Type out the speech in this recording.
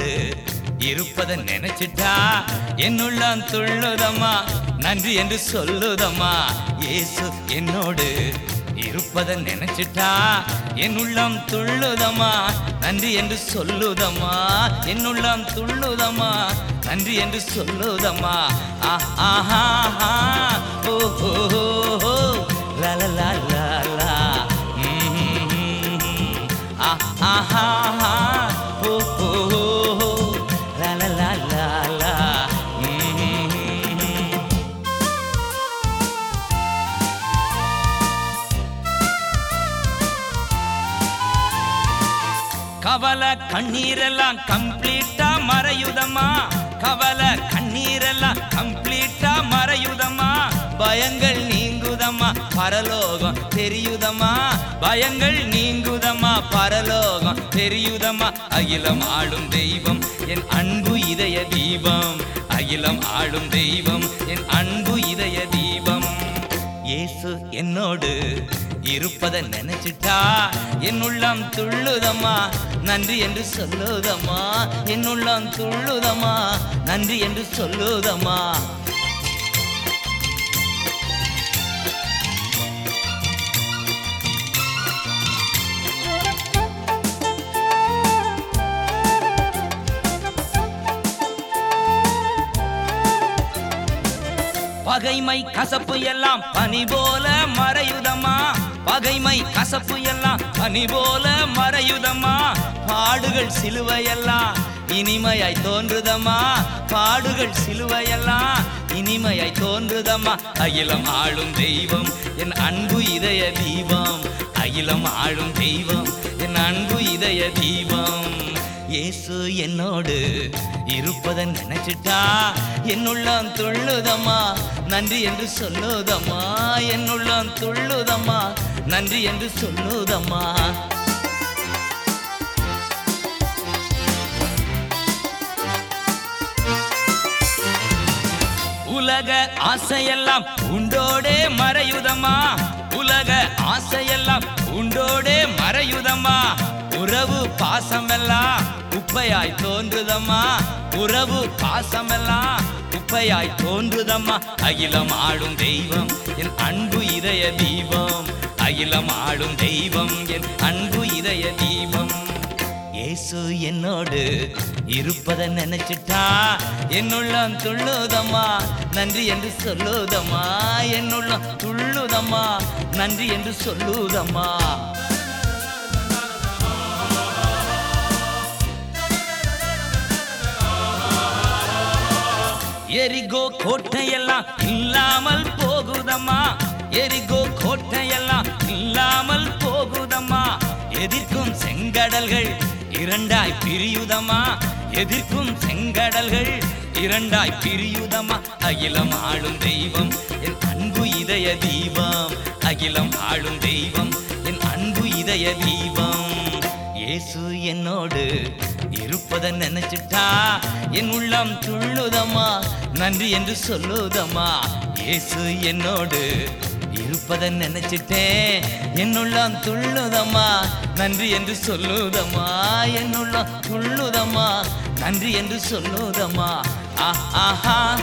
என்னோடு இருப்பதை நினைச்சிட்டா என்னுள்ளம் துள்ளுதம்மா நன்றி என்று சொல்லுதம்மா இயேசு என்னோடு இருப்பதை நினைச்சிட்டா என் உள்ளம் துள்ளுதம்மா நன்றி என்று சொல்லுதம்மா என் உள்ளம் துள்ளுதம்மா நன்றி என்று சொல்லுதம்மா ஆ- ஆஹா ஆஹா. ஓ ஹோ ஹோ ஹோ. லா லா லா லா லா. ம்ம். ஆ- ஆஹா ஆஹா. ஓ ஹோ ஹோ ஹோ. லா லா லா லா லா. ம்ம். கவலை கண்ணீரெல்லாம் கம்ப்ளீட்டா மறையுதம்மா கவலை கண்ணீரெல்லாம் கம்ப்ளீட்டா மறையுதம்மா பயங்கள் நீங்குதம்மா பரலோகம் தெரியுதம்மா பயங்கள் நீங்குதம்மா பரலோகம் தெரியுதம்மா அகிலம் ஆளும் தெய்வம் என் அன்பு இதய தீபம் அகிலம் ஆளும் தெய்வம் என் அன்பு இதய தீபம் இயேசு என்னோடு இருப்பதை நினைச்சிட்டா என் உள்ளம் துள்ளுதம்மா நன்றி என்று சொல்லுதம்மா என் உள்ளம் துள்ளுதம்மா நன்றி என்று சொல்லுதம்மா பகைமை கசப்பு எல்லாம் பனி போல மறையுதம்மா பகைமை கசப்பு எல்லாம் பனி போல மறையுதம்மா பாடுகள் சிலுவையெல்லாம் இனிமையாய் தோன்றுதம்மா பாடுகள் சிலுவையெல்லாம் இனிமையாய் தோன்றுதம்மா அகிலம் ஆளும் தெய்வம் என் அன்பு இதய தீபம் அகிலம் ஆளும் தெய்வம் என் அன்பு இதய தீபம் இயேசு என்னோடு இருப்பதை நினைச்சிட்டா என்னுள்ளம் துள்ளுதம்மா நன்றி என்று சொல்லுதம்மா என்னுள்ளம் துள்ளுதம்மா நன்றி என்று சொல்லுதம்மா உலக ஆசையெல்லாம் உண்டோடே மறையுதம்மா உலக ஆசையெல்லாம் உண்டோடே மறையுதம்மா உறவு பாசமெல்லாம் குப்பையாய் தோன்றுதம்மா உறவு பாசமெல்லாம் குப்பையாய் தோன்றுதம்மா அகிலம் ஆளும் தெய்வம் என் அன்பு இதய தீபம் அகிலம் ஆளும் தெய்வம் என் அன்பு இதய தீபம் இயேசு என்னோடு இருப்பதை நினைச்சிட்டா என்னுள்ளம் துள்ளுதம்மா நன்றி என்று சொல்லுதம்மா என்னுள்ளம் துள்ளுதம்மா நன்றி என்று சொல்லுதம்மா எரிகோ கோட்டையெல்லாம் இல்லாமல் போகுதம்மா எரிகோ கோட்டையெல்லாம் இல்லாமல் போகுதம்மா எதிர்க்கும் செங்கடல்கள் இரண்டாய் பிரியுதம்மா எதிர்க்கும் செங்கடல்கள் இரண்டாய் பிரியுதம்மா அகிலம் ஆளும் தெய்வம் என் அன்பு இதய தீபம் அகிலம் ஆளும் தெய்வம் என் அன்பு இதய தீபம் இயேசு என்னோடு இருப்பதை நினைச்சிட்டா என் உள்ளம் துள்ளுதம்மா நன்றி என்று சொல்லுதம்மா இயேசு என்னோடு இருப்பதை நினைச்சிட்டேன் என் உள்ளம் துள்ளுதம்மா நன்றி என்று சொல்லுதம்மா என் உள்ளம் துள்ளுதம்மா நன்றி என்று சொல்லுதம்மா ஆ ஆஹா